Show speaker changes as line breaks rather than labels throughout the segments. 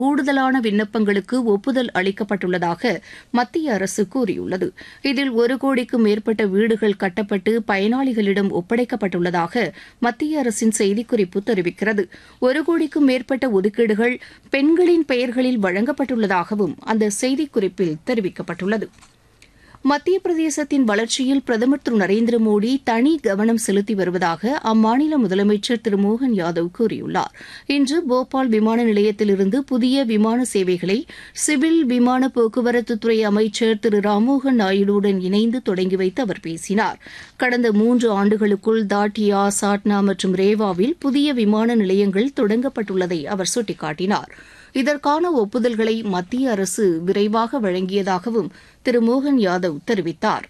கூடுதலான விண்ணப்பங்களுக்கு ஒப்புதல் அளிக்கப்பட்டுள்ளதாக மத்திய அரசு கூறியுள்ளது இதில் ஒரு கோடிக்கும் மேற்பட்ட வீடுகள் கட்டப்பட்டு பயனாளிகளிடம் ஒப்படைக்கப்பட்டுள்ளதாக மத்திய அரசின் செய்திக்குறிப்பு தெரிவிக்கிறது ஒரு கோடிக்கும் மேற்பட்ட ஒதுக்கீடுகள் பெண்களின் பெயர்களில் வழங்கப்பட்டுள்ளதாகவும் அந்த செய்திக்குறிப்பில் தெரிவிக்கப்பட்டுள்ளது மத்திய பிரதேசத்தின் வளர்ச்சியில் பிரதமர் திரு நரேந்திர மோடி தனி கவனம் செலுத்தி வருவதாக அம்மாநில முதலமைச்சர் திரு மோகன் யாதவ் கூறியுள்ளார் இன்று போபால் விமான நிலையத்திலிருந்து புதிய விமான சேவைகளை சிவில் விமான போக்குவரத்துத்துறை அமைச்சர் திரு ராம்மோகன் நாயுடுவுடன் இணைந்து தொடங்கி வைத்து அவர் பேசினார் கடந்த மூன்று ஆண்டுகளுக்குள் தாட்டியா சாட்னா மற்றும் ரேவாவில் புதிய விமான நிலையங்கள் தொடங்கப்பட்டுள்ளதை அவர் சுட்டிக்காட்டினார் இதற்கான ஒப்புதல்களை மத்திய அரசு விரைவாக வழங்கியதாகவும் திரு மோகன் யாதவ் தெரிவித்தார்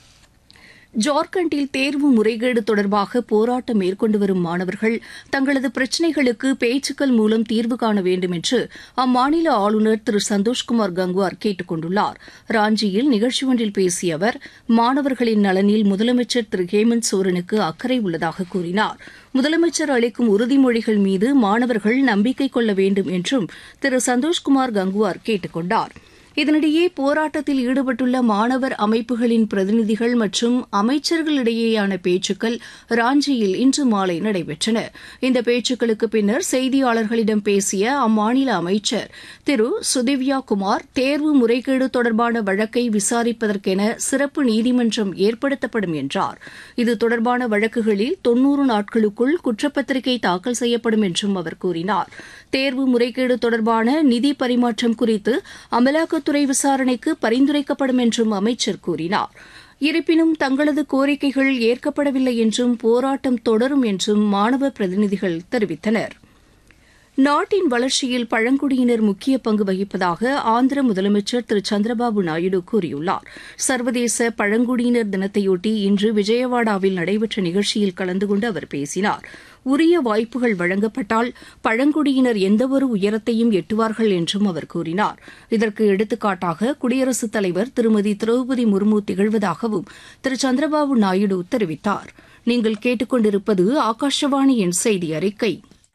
ஜார்க்கண்டில் தேர்வு முறைகேடு தொடர்பாக போராட்டம் மேற்கொண்டு வரும் மாணவர்கள் தங்களது பிரச்சினைகளுக்கு பேச்சுக்கள் மூலம் தீர்வு காண வேண்டும் என்று அம்மாநில ஆளுநர் திரு சந்தோஷ்குமார் கங்குவார் கேட்டுக் கொண்டுள்ளார் ராஞ்சியில் நிகழ்ச்சி ஒன்றில் பேசிய அவர் மாணவர்களின் நலனில் முதலமைச்சர் திரு ஹேமந்த் சோரனுக்கு அக்கறை உள்ளதாக கூறினார் முதலமைச்சர் அளிக்கும் உறுதிமொழிகள் மீது மாணவர்கள் நம்பிக்கை கொள்ள வேண்டும் என்றும் திரு சந்தோஷ்குமார் கங்குவார் கேட்டுக் கொண்டாா் இதனிடையே போராட்டத்தில் ஈடுபட்டுள்ள மாணவர் அமைப்புகளின் பிரதிநிதிகள் மற்றும் அமைச்சர்களிடையேயான பேச்சுக்கள் ராஞ்சியில் இன்று மாலை நடைபெற்றன இந்த பேச்சுக்களுக்கு பின்னர் செய்தியாளர்களிடம் பேசிய அம்மாநில அமைச்சர் திரு சுதிவ்யா குமார் தேர்வு முறைகேடு தொடர்பான வழக்கை விசாரிப்பதற்கென சிறப்பு நீதிமன்றம் ஏற்படுத்தப்படும் என்றார் இது தொடர்பான வழக்குகளில் தொன்னூறு நாட்களுக்குள் குற்றப்பத்திரிகை தாக்கல் செய்யப்படும் என்றும் அவர் கூறினார் தேர்வு முறைகேடு தொடர்பான நிதி பரிமாற்றம் குறித்து அமலாக்கத்துறை விசாரணைக்கு பரிந்துரைக்கப்படும் என்றும் அமைச்சர் கூறினார் இருப்பினும் தங்களது கோரிக்கைகள் ஏற்கப்படவில்லை என்றும் போராட்டம் தொடரும் என்றும் மாணவ பிரதிநிதிகள் தெரிவித்தனா் நாட்டின் வளர்ச்சியில் பழங்குடியினர் முக்கிய பங்கு வகிப்பதாக ஆந்திர முதலமைச்சர் திரு சந்திரபாபு நாயுடு கூறியுள்ளார் சர்வதேச பழங்குடியினர் தினத்தையொட்டி இன்று விஜயவாடாவில் நடைபெற்ற நிகழ்ச்சியில் கலந்து கொண்டு அவர் பேசினார் உரிய வாய்ப்புகள் வழங்கப்பட்டால் பழங்குடியினர் எந்தவொரு உயரத்தையும் எட்டுவார்கள் என்றும் அவர் கூறினார் இதற்கு எடுத்துக்காட்டாக குடியரசுத் தலைவர் திருமதி திரௌபதி முர்மு திகழ்வதாகவும் திரு சந்திரபாபு நாயுடு தெரிவித்தார் நீங்கள் கேட்டுக்கொண்டிருப்பது ஆகாஷவாணியின் செய்தி அறிக்கை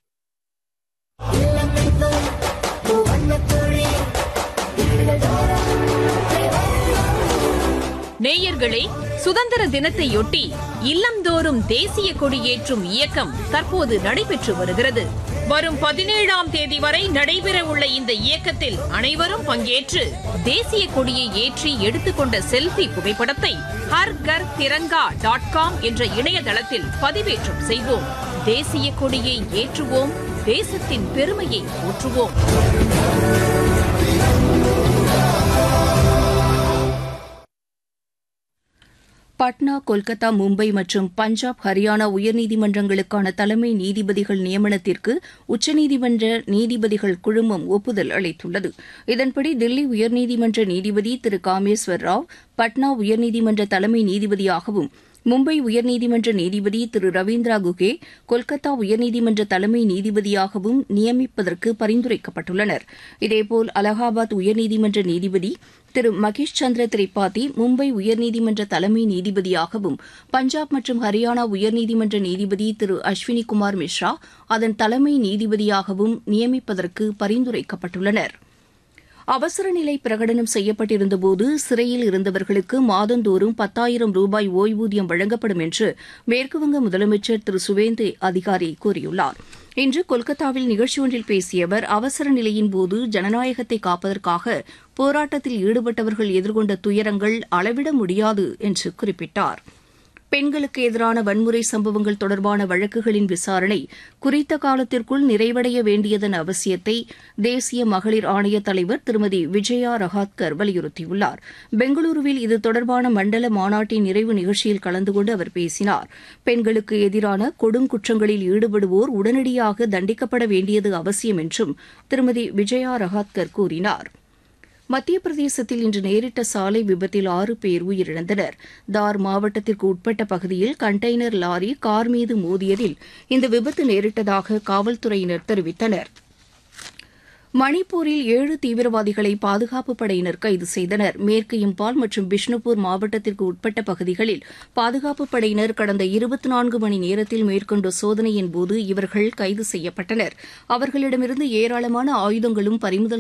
நேயர்களே சுதந்திர தினத்தையொட்டி இல்லந்தோறும் தேசிய கொடியேற்றும் இயக்கம் தற்போது நடைபெற்று வருகிறது வரும் பதினேழாம் தேதி வரை நடைபெறவுள்ள இந்த இயக்கத்தில் அனைவரும் பங்கேற்று தேசிய கொடியை ஏற்றி எடுத்துக்கொண்ட செல்ஃபி புகைப்படத்தை ஹர் கர் திரங்கா டாட் காம் என்ற இணையதளத்தில் பதிவேற்றம் செய்வோம் தேசிய கொடியை ஏற்றுவோம் தேசத்தின் பெருமையை போற்றுவோம்
பாட்னா கொல்கத்தா மும்பை மற்றும் பஞ்சாப் ஹரியானா உயர்நீதிமன்றங்களுக்கான தலைமை நீதிபதிகள் நியமனத்திற்கு உச்சநீதிமன்ற நீதிபதிகள் குழுமம் ஒப்புதல் அளித்துள்ளது இதன்படி தில்லி உயர்நீதிமன்ற நீதிபதி திரு காமேஸ்வர் ராவ் பட்னா உயர்நீதிமன்ற தலைமை நீதிபதியாகவும் மும்பை உயர்நீதிமன்ற நீதிபதி திரு ரவீந்திரா குகே கொல்கத்தா உயர்நீதிமன்ற தலைமை நீதிபதியாகவும் நியமிப்பதற்கு பரிந்துரைக்கப்பட்டுள்ளனர் இதேபோல் அலகாபாத் உயர்நீதிமன்ற நீதிபதி திரு மகேஷ் சந்திர திரிபாதி மும்பை உயர்நீதிமன்ற தலைமை நீதிபதியாகவும் பஞ்சாப் மற்றும் ஹரியானா உயர்நீதிமன்ற நீதிபதி திரு அஸ்வினி குமார் மிஸ்ரா அதன் தலைமை நீதிபதியாகவும் நியமிப்பதற்கு பரிந்துரைக்கப்பட்டுள்ளனா் அவசர நிலை பிரகடனம் செய்யப்பட்டிருந்தபோது சிறையில் இருந்தவர்களுக்கு மாதந்தோறும் பத்தாயிரம் ரூபாய் ஓய்வூதியம் வழங்கப்படும் என்று மேற்குவங்க முதலமைச்சர் திரு சுவேந்து அதிகாரி கூறியுள்ளார் இன்று கொல்கத்தாவில் நிகழ்ச்சி ஒன்றில் பேசிய அவர் அவசர நிலையின் போது ஜனநாயகத்தை காப்பதற்காக போராட்டத்தில் ஈடுபட்டவர்கள் எதிர்கொண்ட துயரங்கள் அளவிட முடியாது என்று குறிப்பிட்டார் பெண்களுக்கு எதிரான வன்முறை சம்பவங்கள் தொடர்பான வழக்குகளின் விசாரணை குறித்த காலத்திற்குள் நிறைவடைய வேண்டியதன் அவசியத்தை தேசிய மகளிர் ஆணைய தலைவர் திருமதி விஜயா ரஹாத்கர் வலியுறுத்தியுள்ளார் பெங்களூருவில் இது தொடர்பான மண்டல மாநாட்டின் நிறைவு நிகழ்ச்சியில் கலந்து கொண்டு அவர் பேசினார் பெண்களுக்கு எதிரான கொடுங்குற்றங்களில் ஈடுபடுவோர் உடனடியாக தண்டிக்கப்பட வேண்டியது அவசியம் என்றும் திருமதி விஜயா ரஹாத்கர் கூறினார் மத்திய பிரதேசத்தில் இன்று நேரிட்ட சாலை விபத்தில் ஆறு பேர் உயிரிழந்தனர் தார் மாவட்டத்திற்கு உட்பட்ட பகுதியில் கண்டெய்னர் லாரி கார் மீது மோதியதில் இந்த விபத்து நேரிட்டதாக காவல்துறையினர் தெரிவித்தனர் மணிப்பூரில் ஏழு தீவிரவாதிகளை பாதுகாப்பு படையினர் கைது செய்தனர் மேற்கு இம்பால் மற்றும் பிஷ்ணுபூர் மாவட்டத்திற்கு உட்பட்ட பகுதிகளில் பாதுகாப்பு படையினர் கடந்த இருபத்தி நான்கு மணி நேரத்தில் மேற்கொண்ட சோதனையின் போது இவர்கள் கைது செய்யப்பட்டனர் அவர்களிடமிருந்து ஏராளமான ஆயுதங்களும் பறிமுதல்